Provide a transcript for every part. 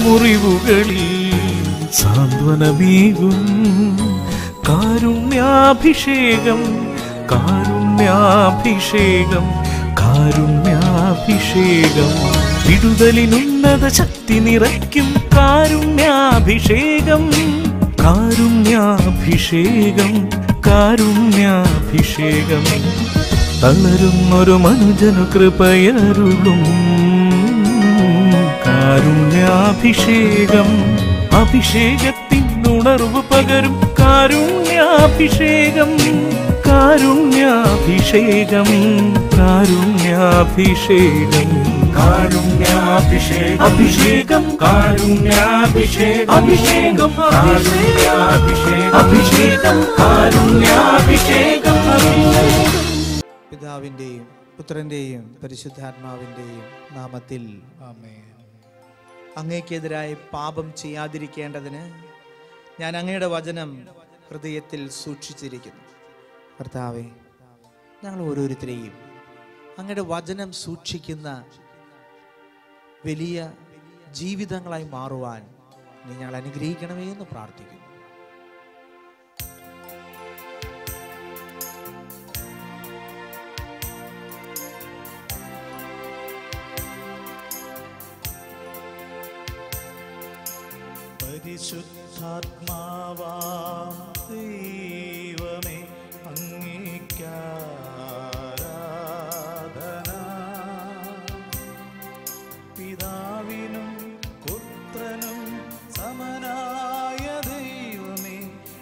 മുറിവുകളിൽ സാന്ത്വനമേകും കാരുണ്യാഭിഷേകം കാരുണ്യാഭിഷേകം കാരുണ്യാഭിഷേകം വിടുതലിനുന്നത ശക്തി നിറയ്ക്കും കാരുണ്യാഭിഷേകം കാരുണ്യാഭിഷേകം കാരുണ്യാഭിഷേകം തളരുന്നൊരു മനുജനു കൃപയരുളും കാരുണ്യാഭിഷേകം അഭിഷേകത്തിനുണർവ് പകരും കാരുണ്യാഭിഷേകം കാരുണ്യാഭിഷേകം കാരുണ്യാഭിഷേകം കാരുണ്യാഭിഷേകം അഭിഷേകം കാരുണ്യാഭിഷേകം അഭിഷേകം കാരുണ്യാഭിഷേകം അഭിഷേകം കാരുണ്യാഭിഷേകം അഭിഷേകം പിതാവിൻ്റെയും പുത്രൻ്റെയും പരിശുദ്ധാത്മാവിൻ്റെയും നാമത്തിൽ അങ്ങേക്കെതിരായി പാപം ചെയ്യാതിരിക്കേണ്ടതിന് ഞാൻ അങ്ങയുടെ വചനം ഹൃദയത്തിൽ സൂക്ഷിച്ചിരിക്കുന്നു കർത്താവെ ഞങ്ങൾ ഓരോരുത്തരെയും അങ്ങയുടെ വചനം സൂക്ഷിക്കുന്ന വലിയ ജീവിതങ്ങളായി മാറുവാൻ നീ ഞങ്ങൾ അനുഗ്രഹിക്കണമേ എന്ന് പ്രാർത്ഥിക്കുന്നു പരിശുദ്ധാത്മാവാം ദൈവമേ അംഗീകാരാധന പിതാവിനും പുത്രനും സമനായ ദൈവമേ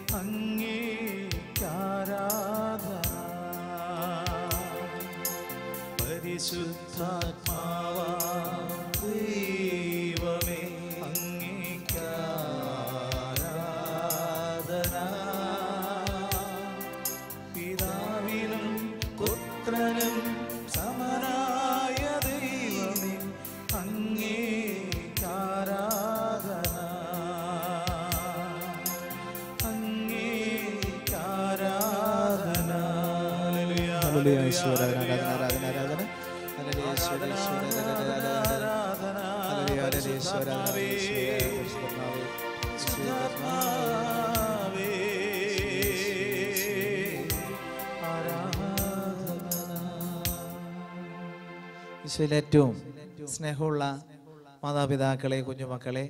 അംഗീകാരാധന പരിശുദ്ധാത്മാവാം ദൈവമേ അംഗീകാരാധന പിതാവിനും പുത്രനും സമനായ ദൈവമേ അംഗീകാരാധന അംഗീകാരാധന ഹല്ലേലൂയ, ഈശോയുടെ ആരാധന, ആരാധന, ആരാധന. ഹല്ലേലൂയ, ഈശോയുടെ, ഈശോയുടെ, ആരാധന, ആരാധന. ഹല്ലേലൂയ, ഹല്ലേലൂയ, ഈശോയുടെ ആരാധന, ഈശോയുടെ പരിശുദ്ധാത്മാവേ, ഈശോയുടെ ആത്മാവേ. ഈശോയിൽ ഏറ്റവും സ്നേഹമുള്ള മാതാപിതാക്കളെ കുഞ്ഞുമക്കളെ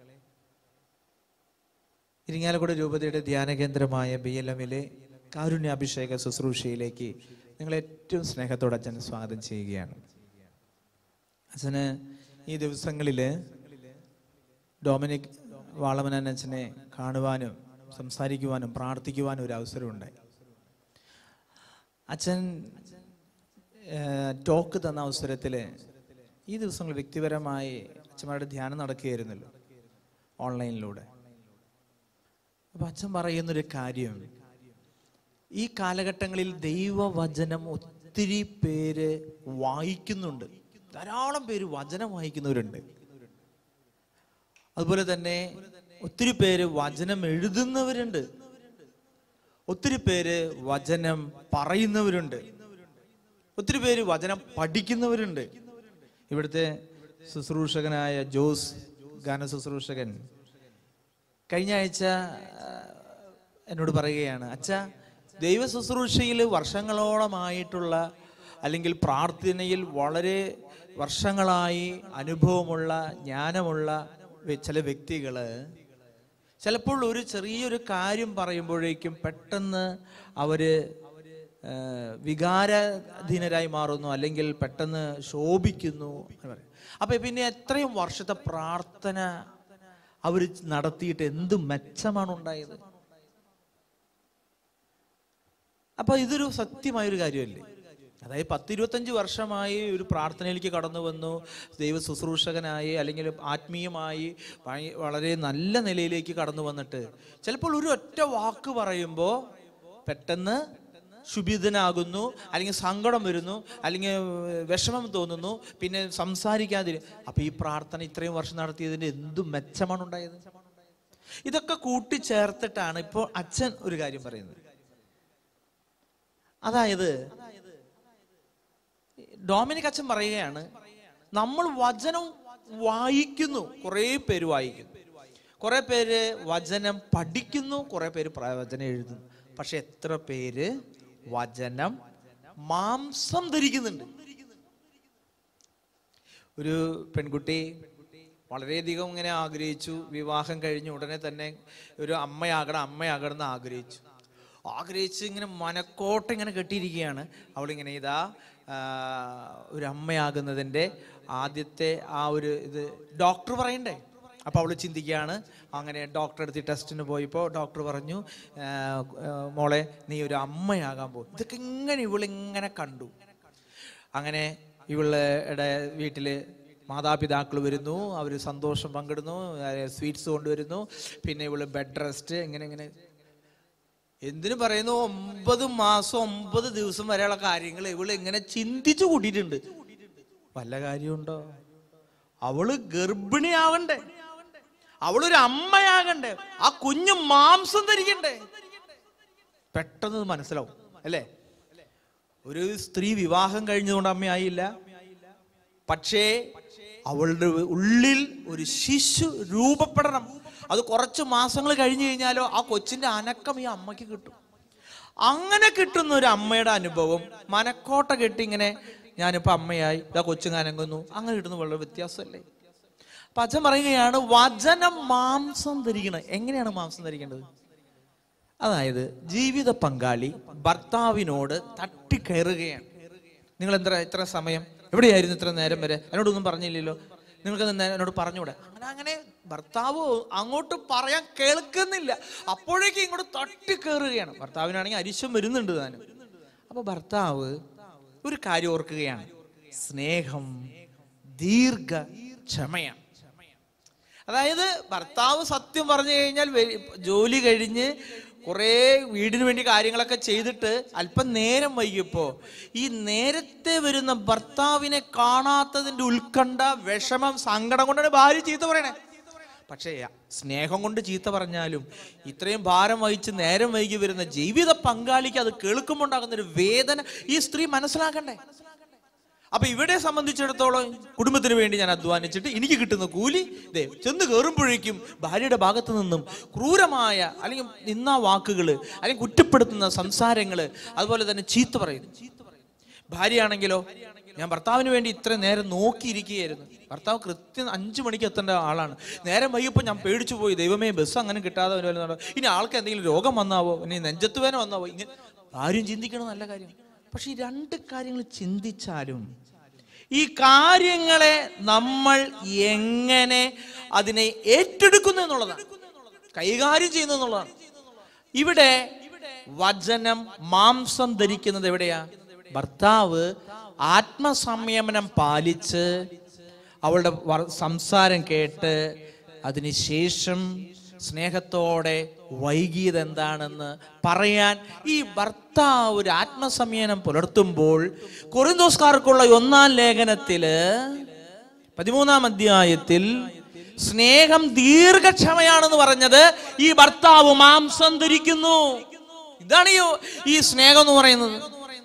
ഇരിങ്ങാലക്കുട രൂപതയുടെ ധ്യാന കേന്ദ്രമായ ബി എൽ എമ്മിലെ കാരുണ്യാഭിഷേക ശുശ്രൂഷയിലേക്ക് നിങ്ങൾ ഏറ്റവും സ്നേഹത്തോടെ അച്ഛൻ സ്വാഗതം ചെയ്യുകയാണ് അച്ഛന് ഈ ദിവസങ്ങളിൽ ഡൊമിനിക് വാളമനൻ അച്ഛനെ കാണുവാനും സംസാരിക്കുവാനും പ്രാർത്ഥിക്കുവാനും ഒരു അവസരമുണ്ടായി അച്ഛൻ ഏഹ്, ടോക്ക് തന്ന അവസരത്തിൽ ഈ ദിവസങ്ങൾ വ്യക്തിപരമായി അച്ഛന്മാരുടെ ധ്യാനം നടക്കുകയായിരുന്നല്ലോ ഓൺലൈനിലൂടെ അപ്പൊ അച്ഛൻ പറയുന്നൊരു കാര്യം ഈ കാലഘട്ടങ്ങളിൽ ദൈവവചനം ഒത്തിരി പേര് വായിക്കുന്നുണ്ട് ധാരാളം പേര് വചനം വായിക്കുന്നവരുണ്ട് അതുപോലെ തന്നെ ഒത്തിരി പേര് വചനം എഴുതുന്നവരുണ്ട് ഒത്തിരി പേര് വചനം പറയുന്നവരുണ്ട് ഒത്തിരി പേര് വചനം പഠിക്കുന്നവരുണ്ട് ഇവിടുത്തെ ശുശ്രൂഷകനായ ജോസ് ഗാന ശുശ്രൂഷകൻ കഴിഞ്ഞ ആഴ്ച ആ, എന്നോട് പറയുകയാണ് അച്ഛ ദൈവ ശുശ്രൂഷയിൽ വർഷങ്ങളോളമായിട്ടുള്ള അല്ലെങ്കിൽ പ്രാർത്ഥനയിൽ വളരെ വർഷങ്ങളായി അനുഭവമുള്ള ജ്ഞാനമുള്ള വെ- ചില വ്യക്തികള് ചിലപ്പോൾ ഒരു ചെറിയൊരു കാര്യം പറയുമ്പോഴേക്കും പെട്ടെന്ന് അവര് ആ, വികാരാധീനരായി മാറുന്നു അല്ലെങ്കിൽ പെട്ടെന്ന് ശോഭിക്കുന്നു എന്ന് പറയും. അപ്പൊ പിന്നെ എത്രയും വർഷത്തെ പ്രാർത്ഥന അവർ നടത്തിയിട്ട് എന്ത് മെച്ചമാണ് ഉണ്ടായത് അപ്പൊ ഇതൊരു സത്യമായൊരു കാര്യമല്ലേ അതായത് പത്തിരുപത്തഞ്ച് വർഷമായി ഒരു പ്രാർത്ഥനയിലേക്ക് കടന്നു വന്നു ദൈവ ശുശ്രൂഷകനായി അല്ലെങ്കിൽ ആത്മീയമായി ഭയ- വളരെ നല്ല നിലയിലേക്ക് കടന്നു വന്നിട്ട് ചിലപ്പോൾ ഒരു ഒറ്റ വാക്ക് പറയുമ്പോൾ പെട്ടെന്ന് ശുഭിതനാകുന്നു അല്ലെങ്കിൽ സങ്കടം വരുന്നു അല്ലെങ്കിൽ വിഷമം തോന്നുന്നു പിന്നെ സംസാരിക്കാതിരി അപ്പൊ ഈ പ്രാർത്ഥന ഇത്രയും വർഷം നടത്തിയതിന്റെ എന്തു മെച്ചമാണ് ഉണ്ടായത് ഇതൊക്കെ കൂട്ടിച്ചേർത്തിട്ടാണ് ഇപ്പോൾ അച്ഛൻ ഒരു കാര്യം പറയുന്നത് അതായത് ഡൊമിനിക് അച്ഛൻ പറയുകയാണ് നമ്മൾ വചനം വായിക്കുന്നു കുറേ പേര് വായിക്കുന്നു കുറെ പേര് വചനം പഠിക്കുന്നു കുറെ പേര് പ്രവചനം എഴുതുന്നു പക്ഷെ എത്ര പേര് വചനം മാംസം ധരിക്കുന്നുണ്ട് ഒരു പെൺകുട്ടി വളരെയധികം ഇങ്ങനെ ആഗ്രഹിച്ചു വിവാഹം കഴിഞ്ഞ് ഉടനെ തന്നെ ഒരു അമ്മയാകണം അമ്മയാകണം എന്ന് ആഗ്രഹിച്ചു ആഗ്രഹിച്ച് ഇങ്ങനെ മനക്കോട്ട ഇങ്ങനെ കെട്ടിയിരിക്കുകയാണ് അവളിങ്ങനെ ഇതാ ആ, ഒരു അമ്മയാകുന്നതിൻ്റെ ആദ്യത്തെ ആ ഒരു ഇത് ഡോക്ടർ പറയണ്ടേ അപ്പോൾ അവൾ ചിന്തിക്കുകയാണ് അങ്ങനെ ഡോക്ടറെ അടുത്ത് ടെസ്റ്റിന് പോയപ്പോൾ ഡോക്ടർ പറഞ്ഞു ആ, ആ, മോളെ നീ ഒരു അമ്മയാകാൻ പോകും ഇതൊക്കെ ഇങ്ങനെ ഇവളിങ്ങനെ കണ്ടു അങ്ങനെ ഇവളുടെ വീട്ടിൽ മാതാപിതാക്കൾ വരുന്നു അവർ സന്തോഷം പങ്കിടുന്നു സ്വീറ്റ്സ് കൊണ്ടുവരുന്നു പിന്നെ ഇവള് ബെഡ് റെസ്റ്റ് ഇങ്ങനെ ഇങ്ങനെ എന്തിനു പറയുന്നു ഒമ്പത് മാസം ഒമ്പത് ദിവസം വരെയുള്ള കാര്യങ്ങൾ ഇവള് ഇങ്ങനെ ചിന്തിച്ചു കൂട്ടിയിട്ടുണ്ട് വല്ല കാര്യമുണ്ടോ അവള് ഗർഭിണിയാവണ്ടേ അവളൊരു അമ്മയാകണ്ടേ ആ കുഞ്ഞു മാംസം ധരിക്കണ്ടേ പെട്ടെന്ന് ഇത് മനസ്സിലാവും അല്ലേ ഒരു സ്ത്രീ വിവാഹം കഴിഞ്ഞതുകൊണ്ട് അമ്മയായില്ല പക്ഷേ അവളുടെ ഉള്ളിൽ ഒരു ശിശു രൂപപ്പെടണം അത് കുറച്ച് മാസങ്ങൾ കഴിഞ്ഞു കഴിഞ്ഞാലോ ആ കൊച്ചിന്റെ അനക്കം ഈ അമ്മയ്ക്ക് കിട്ടും അങ്ങനെ കിട്ടുന്ന ഒരു അമ്മയുടെ അനുഭവം മനക്കോട്ട കെട്ടി ഇങ്ങനെ ഞാനിപ്പോ അമ്മയായി ഇതാ കൊച്ചു അനങ്ങുന്നു അങ്ങനെ കിട്ടുന്ന വളരെ വ്യത്യാസമല്ലേ അപ്പൊ അച്ഛൻ പറയുകയാണ് വചനം മാംസം ധരിക്കണം എങ്ങനെയാണ് മാംസം ധരിക്കേണ്ടത് അതായത് ജീവിത പങ്കാളി ഭർത്താവിനോട് തട്ടിക്കയറുകയാണ് നിങ്ങൾ എന്താ ഇത്ര സമയം എവിടെയായിരുന്നു ഇത്ര നേരം വരെ എന്നോടൊന്നും പറഞ്ഞില്ലല്ലോ നിങ്ങൾക്ക് നേ- എന്നോട് പറഞ്ഞൂടെ അങ്ങനെ അങ്ങനെ ഭർത്താവ് അങ്ങോട്ട് പറയാൻ കേൾക്കുന്നില്ല അപ്പോഴേക്കും ഇങ്ങോട്ട് തട്ടിക്കയറുകയാണ് ഭർത്താവിനാണെങ്കിൽ അരിശം വരുന്നുണ്ട് താനും അപ്പൊ ഭർത്താവ് ഒരു കാര്യം ഓർക്കുകയാണ് സ്നേഹം ദീർഘ ക്ഷമയാണ് അതായത് ഭർത്താവ് സത്യം പറഞ്ഞു കഴിഞ്ഞാൽ വെ- ജോലി കഴിഞ്ഞ് കുറേ വീടിന് വേണ്ടി കാര്യങ്ങളൊക്കെ ചെയ്തിട്ട് അല്പം നേരം വൈകിയപ്പോ ഈ നേരത്തെ വരുന്ന ഭർത്താവിനെ കാണാത്തതിന്റെ ഉത്കണ്ഠ വിഷമം സങ്കടം കൊണ്ടാണ് ഭാര്യ ചീത്ത പറയണേ പക്ഷേ സ്നേഹം കൊണ്ട് ചീത്ത പറഞ്ഞാലും ഇത്രയും ഭാരം വഹിച്ച് നേരം വൈകി വരുന്ന ജീവിത പങ്കാളിക്ക് അത് കേൾക്കുമ്പോൾ ഉണ്ടാകുന്ന ഒരു വേദന ഈ സ്ത്രീ മനസ്സിലാക്കണ്ടേ അപ്പൊ ഇവിടെ സംബന്ധിച്ചിടത്തോളം കുടുംബത്തിന് വേണ്ടി ഞാൻ അധ്വാനിച്ചിട്ട് എനിക്ക് കിട്ടുന്ന കൂലി ദേ ചെന്ന് കയറുമ്പോഴേക്കും ഭാര്യയുടെ ഭാഗത്തു നിന്നും ക്രൂരമായ അല്ലെങ്കിൽ നിന്നാ വാക്കുകള് അല്ലെങ്കിൽ കുറ്റപ്പെടുത്തുന്ന സംസാരങ്ങള് അതുപോലെ തന്നെ ചീത്ത പറയുന്നു ഭാര്യയാണെങ്കിലോ ഞാൻ ഭർത്താവിന് വേണ്ടി ഇത്ര നേരം നോക്കിയിരിക്കുകയായിരുന്നു ഭർത്താവ് കൃത്യം അഞ്ചു മണിക്ക് എത്തേണ്ട ആളാണ് നേരം വൈകിയപ്പോൾ ഞാൻ പേടിച്ചു പോയി ദൈവമേ ബസ് അങ്ങനെ കിട്ടാതെ വരുന്നതോ ഇനി ആൾക്ക് എന്തെങ്കിലും രോഗം വന്നാവോ ഇനി നെഞ്ചത്ത് വേന വന്നാവോ ഇങ്ങനെ ആരും ചിന്തിക്കണം നല്ല കാര്യം പക്ഷെ ഈ രണ്ട് കാര്യങ്ങൾ ചിന്തിച്ചാലും ഈ കാര്യങ്ങളെ നമ്മൾ എങ്ങനെ അതിനെ ഏറ്റെടുക്കുന്നു എന്നുള്ളതാണ് കൈകാര്യം ചെയ്യുന്നു എന്നുള്ളതാണ് ഇവിടെ വചനം മാംസം ധരിക്കുന്നത് എവിടെയാ ഭർത്താവ് ആത്മസംയമനം പാലിച്ച് അവളുടെ വർ- സംസാരം കേട്ട് അതിനുശേഷം സ്നേഹത്തോടെ വൈകിയത് എന്താണെന്ന് പറയാൻ ഈ ഭർത്താവ് ഒരു ആത്മസംയനം പുലർത്തുമ്പോൾ കൊറിന്തോസ്കാർക്കുള്ള ഒന്നാം ലേഖനത്തില് പതിമൂന്നാം അധ്യായത്തിൽ സ്നേഹം ദീർഘക്ഷമയാണെന്ന് പറഞ്ഞത് ഈ ഭർത്താവ് മാംസം ധരിക്കുന്നു ഇതാണ് ഈ ഈ സ്നേഹം എന്ന് പറയുന്നത്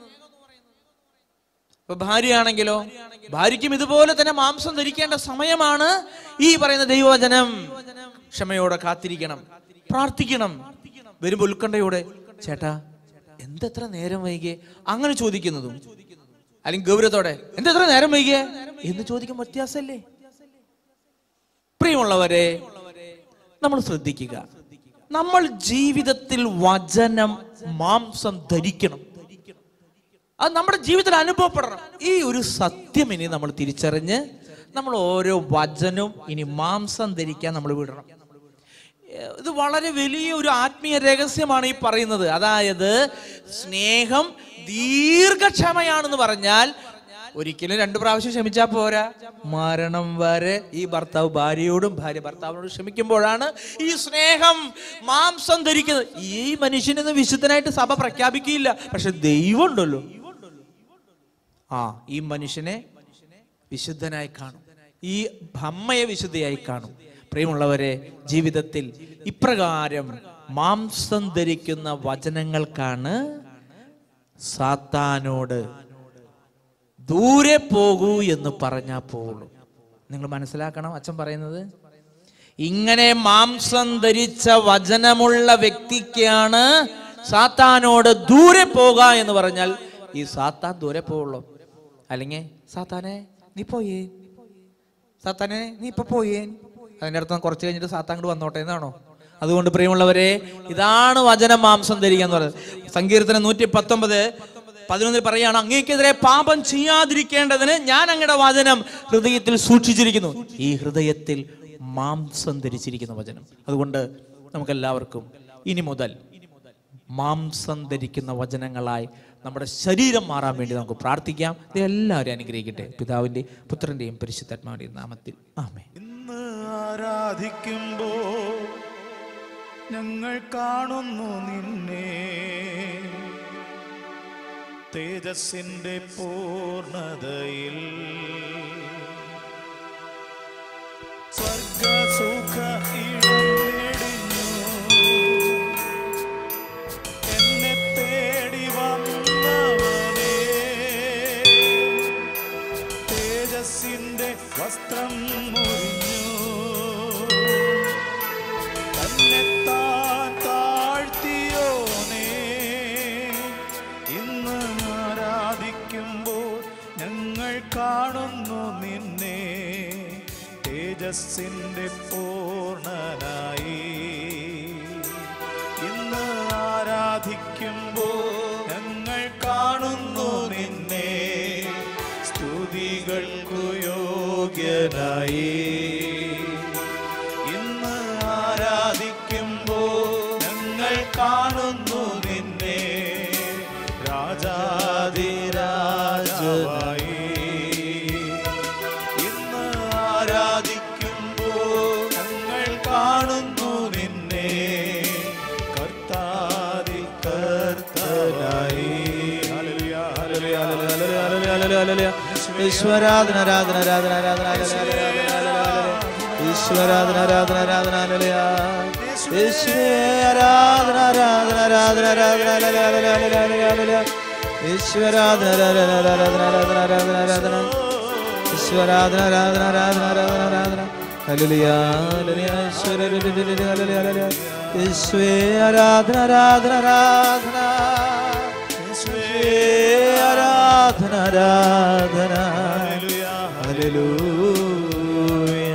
ഇപ്പൊ ഭാര്യയാണെങ്കിലോ ഭാര്യയ്ക്കും ഇതുപോലെ തന്നെ മാംസം ധരിക്കേണ്ട സമയമാണ് ഈ പറയുന്ന ദൈവവചനം ക്ഷമയോടെ കാത്തിരിക്കണം പ്രാർത്ഥിക്കണം വരുമ്പോ ഉത്കണ്ഠയോടെ ചേട്ടാ എന്തെത്ര നേരം വൈകിയേ അങ്ങനെ ചോദിക്കുന്നതും അല്ലെങ്കിൽ ഗൗരവത്തോടെ എന്തെത്ര നേരം വൈകിയേ എന്ന് ചോദിക്കാൻ വ്യത്യാസമല്ലേ പ്രിയമുള്ളവരെ നമ്മൾ ശ്രദ്ധിക്കുക നമ്മൾ ജീവിതത്തിൽ വചനം മാംസം ധരിക്കണം അത് നമ്മുടെ ജീവിതത്തിൽ അനുഭവപ്പെടണം ഈ ഒരു സത്യം ഇനി നമ്മൾ തിരിച്ചറിഞ്ഞ് നമ്മൾ ഓരോ വചനവും ഇനി മാംസം ധരിക്കാൻ നമ്മൾ വിടണം ഏഹ് ഇത് വളരെ വലിയ ഒരു ആത്മീയ രഹസ്യമാണ് ഈ പറയുന്നത് അതായത് സ്നേഹം ദീർഘക്ഷമയാണെന്ന് പറഞ്ഞാൽ ഒരിക്കലും രണ്ടു പ്രാവശ്യം ക്ഷമിച്ചാൽ പോരാ മരണം വരെ ഈ ഭർത്താവ് ഭാര്യയോടും ഭാര്യ ഭർത്താവിനോടും ക്ഷമിക്കുമ്പോഴാണ് ഈ സ്നേഹം മാംസം ധരിക്കുന്നത് ഈ മനുഷ്യനൊന്നും വിശുദ്ധനായിട്ട് സഭ പ്രഖ്യാപിക്കില്ല പക്ഷെ ദൈവം ഉണ്ടല്ലോ ആ ഈ മനുഷ്യനെ വിശുദ്ധനായി കാണും ഈ അമ്മയെ വിശുദ്ധയായി കാണും പ്രിയമുള്ളവരെ ജീവിതത്തിൽ ഇപ്രകാരം മാംസം ധരിക്കുന്ന വചനങ്ങൾക്കാണ് സാത്താനോട് ദൂരെ പോകൂ എന്ന് പറഞ്ഞാൽ പോകുള്ളൂ നിങ്ങൾ മനസ്സിലാക്കണം അച്ഛൻ പറയുന്നത് ഇങ്ങനെ മാംസം ധരിച്ച വചനമുള്ള വ്യക്തിക്കാണ് സാത്താനോട് ദൂരെ പോക എന്ന് പറഞ്ഞാൽ ഈ സാത്താൻ ദൂരെ പോവുള്ളൂ അല്ലെങ്കിൽ സാത്താനെ നീ പോയേ സാത്താനെ നീ ഇപ്പൊ പോയേ അതിന്റെ അർത്ഥം കുറച്ച് കഴിഞ്ഞിട്ട് സാത്താൻ അങ്ങോട്ട് വന്നോട്ടെ എന്നാണോ അതുകൊണ്ട് പ്രിയമുള്ളവരെ ഇതാണ് വചനം മാംസം ധരിക്കുക എന്ന് പറയുന്നത് സങ്കീർത്തനം നൂറ്റി പത്തൊമ്പത് പതിനൊന്നിൽ പറയാണ് അങ്ങേക്കെതിരെ പാപം ചെയ്യാതിരിക്കേണ്ടതിന് ഞാൻ അങ്ങയുടെ വചനം ഹൃദയത്തിൽ സൂക്ഷിച്ചിരിക്കുന്നു ഈ ഹൃദയത്തിൽ മാംസം ധരിച്ചിരിക്കുന്ന വചനം അതുകൊണ്ട് നമുക്കെല്ലാവർക്കും ഇനി മുതൽ മാംസം ധരിക്കുന്ന വചനങ്ങളായി നമ്മുടെ ശരീരം മാറാൻ വേണ്ടി നമുക്ക് പ്രാർത്ഥിക്കാം ഇത് എല്ലാവരും അനുഗ്രഹിക്കട്ടെ പിതാവിൻ്റെയും പുത്രൻ്റെയും പരിശുദ്ധാത്മാവിൻ്റെയും നാമത്തിൽ ആമേ ഇന്ന് ആരാധിക്കുമ്പോ ഞങ്ങൾ കാണുന്നു നിന്നെ തേജസ്സിന്റെ പൂർണതയിൽ സ്വർഗസുഖ ഇടം വെടിഞ്ഞു എന്നെ തേടി വന്നവനേ തേജസ്സിന്റെ വസ്ത്രം മുറിഞ്ഞു തന്നെത്താൻ താഴ്ത്തിയോനേ ഇന്ന് ആരാധിക്കുമ്പോൾ ഞങ്ങൾ കാണുന്നു നിന്നെ തേജസ്സിന്റെ പൂർണ്ണനായി ഇന്ന് ആരാധിക്കുമ്പോൾ ഞങ്ങൾ കാണുന്നു നിന്നെ സ്തുതികൾക്കു യോഗ്യനായി ഇന്ന് ആരാധിക്കുമ്പോൾ ഞങ്ങൾ കാണുന്നു നിന്നെ രാജാതിരാജാവായി ഇന്ന് ആരാധിക്കുമ്പോൾ ഞങ്ങൾ കാണുന്നു നിന്നെ കർത്താതി കർത്തനായി ഹല്ലേലൂയ, ഹല്ലേലൂയ, ഹല്ലേലൂയ, ഹല്ലേലൂയ, ഹല്ലേലൂയ, ഹല്ലേലൂയ. ഈശ്വരാധന ആരാധന ആരാധന ആരാധന ഈശ്വരാധന ആരാധന ആരാധന ഹല്ലേലൂയ. യേശുവേ ആരാധന ആരാധന ആരാധന ആരാധന ഹല്ലേലൂയ, ഹല്ലേലൂയ, ഹല്ലേലൂയ, ഹല്ലേലൂയ. ഈശ്വരാധന ആരാധന ആരാധന ആരാധന ആരാധന ആരാധന ഈശ്വരാധന ആരാധന ആരാധന ആരാധന ആരാധന ഹല്ലേലൂയ, ഹല്ലേലൂയ, ഈശ്വര, ഹല്ലേലൂയ, ഹല്ലേലൂയ, ഹല്ലേലൂയ. യേശുവേ ആരാധന ആരാധന ആരാധന യേശുവേ ആരാധന ആരാധന ഹല്ലേലൂയ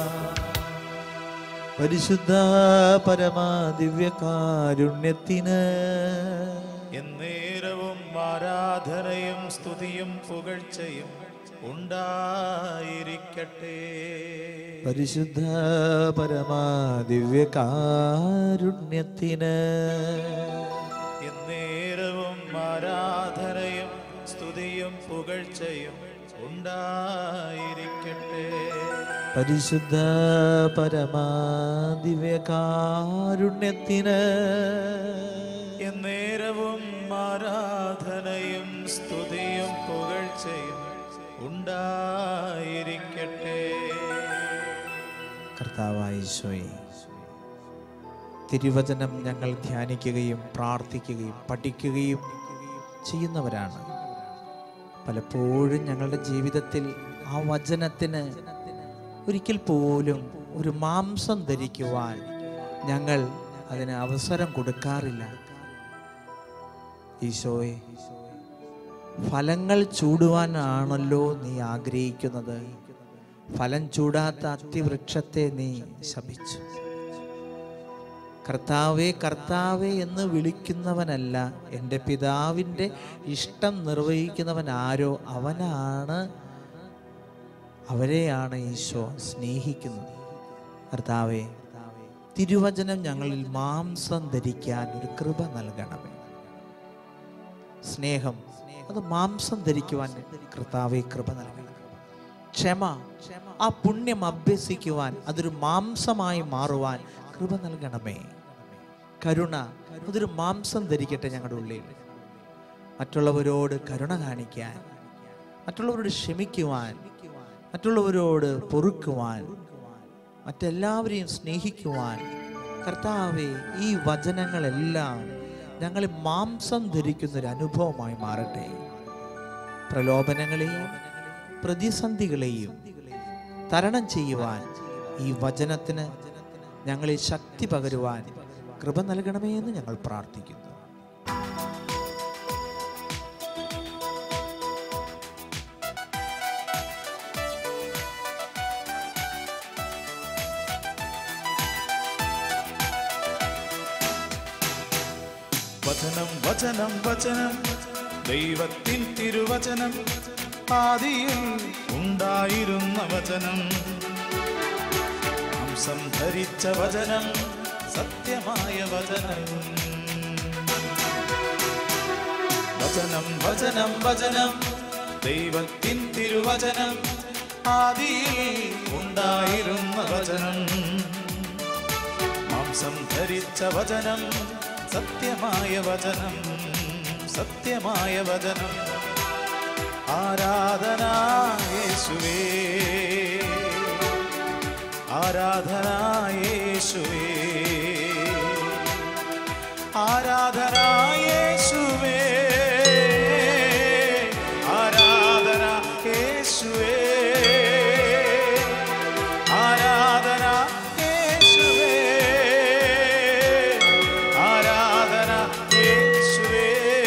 പരിശുദ്ധ പരമാ ദിവ്യകാരുണ്യത്തിന് എന്നേരവും ആരാധനയും സ്തുതിയും പുകഴ്ചയും ഉണ്ടായിരിക്കട്ടെ പരിശുദ്ധ പരമാ ദിവ്യകാരുണ്യത്തിന് എന്നേരവും ആരാധനയും സ്തുതിയും പുകഴ്ചയും ഉണ്ടായിരിക്കട്ടെ പരിശുദ്ധ പരമാ ദിവ്യകാരുണ്യത്തിന് എന്നേരവും ആരാധനയും സ്തുതിയും പുകഴ്ചയും ഉണ്ടായിരിക്കട്ടെ കർത്താവായ ഈശോയെ തിരുവചനം ഞങ്ങൾ ധ്യാനിക്കുകയും പ്രാർത്ഥിക്കുകയും പഠിക്കുകയും ചെയ്യുന്നവരാണ് പലപ്പോഴും ഞങ്ങളുടെ ജീവിതത്തിൽ ആ വചനത്തിന് ഒരിക്കൽ പോലും ഒരു മാംസം ധരിക്കുവാൻ ഞങ്ങൾ അതിന് അവസരം കൊടുക്കാറില്ല ഈശോയെ ഫലങ്ങൾ ചൂടുവാനാണല്ലോ നീ ആഗ്രഹിക്കുന്നത് ഫലം ചൂടാത്ത അത്തിവൃക്ഷത്തെ നീ ശപിച്ചു കർത്താവേ കർത്താവേ എന്ന് വിളിക്കുന്നവനല്ല എൻ്റെ പിതാവിൻ്റെ ഇഷ്ടം നിർവഹിക്കുന്നവൻ ആരോ അവനാണ് അവരെയാണ് ഈശോ സ്നേഹിക്കുന്നത് കർത്താവേ തിരുവചനം ഞങ്ങളിൽ മാംസം ധരിക്കാൻ ഒരു കൃപ നൽകണമേ സ്നേഹം അത് മാംസം ധരിക്കുവാൻ കർത്താവെ കൃപ നൽകണം ക്ഷമ ആ പുണ്യം അഭ്യസിക്കുവാൻ അതൊരു മാംസമായി മാറുവാൻ കൃപ നൽകണമേ കരുണ അതൊരു മാംസം ധരിക്കട്ടെ ഞങ്ങളുടെ ഉള്ളിൽ മറ്റുള്ളവരോട് കരുണ കാണിക്കാൻ മറ്റുള്ളവരോട് ക്ഷമിക്കുവാൻ മറ്റുള്ളവരോട് പൊറുക്കുവാൻ മറ്റെല്ലാവരെയും സ്നേഹിക്കുവാൻ കർത്താവെ ഈ വചനങ്ങളെല്ലാം ഞങ്ങളെ മാംസം ധരിക്കുന്ന ഒരു അനുഭവമായി മാറട്ടെ പ്രലോഭനങ്ങളെയും പ്രതിസന്ധികളെയും തരണം ചെയ്യുവാൻ ഈ വചനത്തിന് ഞങ്ങളിൽ ശക്തി പകരുവാൻ കൃപ നൽകണമേ എന്ന് ഞങ്ങൾ പ്രാർത്ഥിക്കുന്നു വചനം വചനം വചനം ദൈവത്തിൻ തിരുവചനം ആദിയിൽ ഉണ്ടായിരുന്ന വചനം ഹംസം ധരിച്ച വചനം സത്യമായ വചനം വചനം വചനം വചനം ദൈവത്തിൻ തിരുവചനം ആദിയിൽ ഉണ്ടായിരുന്ന വചനം മാംസം ധരിച്ച വചനം സത്യമായ വചനം സത്യമായ വചനം ആരാധന യേശുവേ ആരാധന യേശുവേ ആരാധന യേശുവേ ആരാധന യേശുവേ ആരാധന യേശുവേ ആരാധന യേശുവേ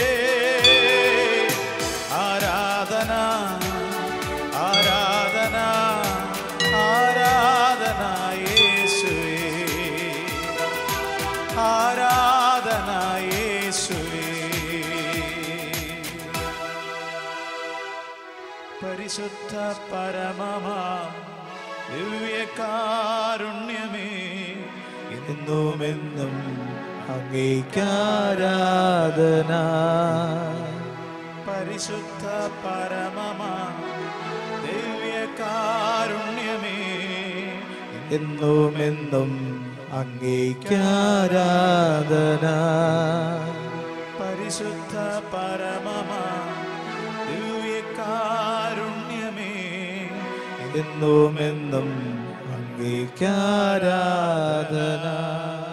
ആരാധന ആരാധന ആരാധന യേശുവേ ആരാധന യേശുവേ പരിശുദ്ധ പരമമാ ദിവ്യകാരുണ്യമേ എന്നുമെന്നും അങ്ങേക്കാരാധന പരിശുദ്ധ പരമമാ ദിവ്യകാരുണ്യമേ എന്നുമെന്നും അങ്ങേക്കാരാധന പരിശുദ്ധ പരമമാ ദിവ്യകാരുണ്യമേ എന്നുമെന്നും അങ്ങേക്കാരാധന